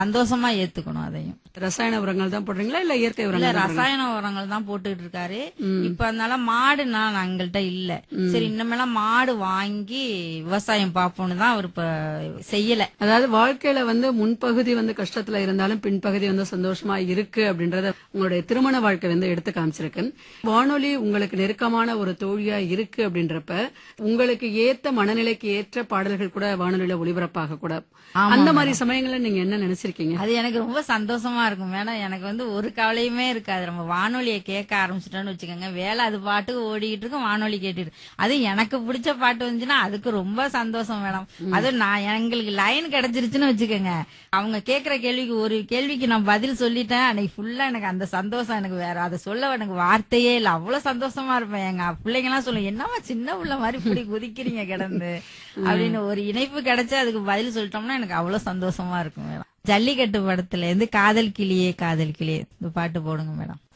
சந்தோஷமா ஏத்துக்கணும் அதையும் ரசாயன உரங்கள் தான் போடுறீங்களா இல்ல இயற்கை இல்ல உரங்கள் தான் போடுறீங்களா? ரசாயன உரங்கள் தான் போட்டுட்டு இருக்காரு இப்ப அதனால மாடு நான் எங்கள்கிட்ட இல்ல சரி இன்னமெல்லாம் மாடு வாங்கி விவசாயம் பார்ப்போம்னு தான் அவர் இப்ப செய்யல அதாவது வாழ்க்கையில வந்து முன்பகுதி வந்து கஷ்டத்துல இருந்தாலும் பின்பகுதி வந்து சந்தோஷமா இருக்கு அப்படின்றத உங்களுடைய திருமண வாழ்க்கை வந்து எடுத்து காமிச்சிருக்கு வானொலி உங்களுக்கு நெருக்கமான ஒரு தோழியா இருக்கு அப்படின்றப்ப உங்களுக்கு ஏத்த மனநிலைக்கு ஏற்ற பாடல்கள் கூட வானொலியில ஒளிபரப்பாக கூட ஆமா அந்த மாதிரி சமயங்கள்ல நீங்க என்ன நினைச்சிருக்கீங்க அது எனக்கு ரொம்ப சந்தோஷமா இருக்கும் மேடம் எனக்கு வந்து ஒரு கவலையுமே இருக்காது நம்ம வானொலியை கேட்க ஆரம்பிச்சிட்டோம்னு வச்சுக்கோங்க வேலை அது பாட்டுக்கு ஓடிக்கிட்டு இருக்கும் வானொலி கேட்டுட்டு அது எனக்கு பிடிச்ச பாட்டு வந்துச்சுன்னா அதுக்கு ரொம்ப சந்தோஷம் மேடம் அது நான் எங்களுக்கு லைன் கிடைச்சிருச்சுன்னு வச்சுக்கோங்க அவங்க கேக்குற கேள்விக்கு ஒரு கேள்விக்கு நான் பதில் சொல்லிட்டேன் அன்னைக்கு ஃபுல்லா எனக்கு அந்த சந்தோஷம் எனக்கு வேற அதை சொல்ல எனக்கு வார்த்தையே இல்ல அவ்வளவு சந்தோஷமா இருப்பேன் எங்க பிள்ளைங்க எல்லாம் சொல்லும் என்னவா சின்ன உள்ள மாதிரி இப்படி குதிக்கிறீங்க கிடந்து அப்படின்னு ஒரு இணைப்பு கிடைச்சு அதுக்கு பதில் சொல்லிட்டோம்னா எனக்கு அவ்வளவு சந்தோஷமா இருக்கும் மேடம் ஜல்லிக்கட்டு படத்துல இருந்து காதல் கிளியே காதல் கிளியே இந்த பாட்டு போடுங்க மேடம்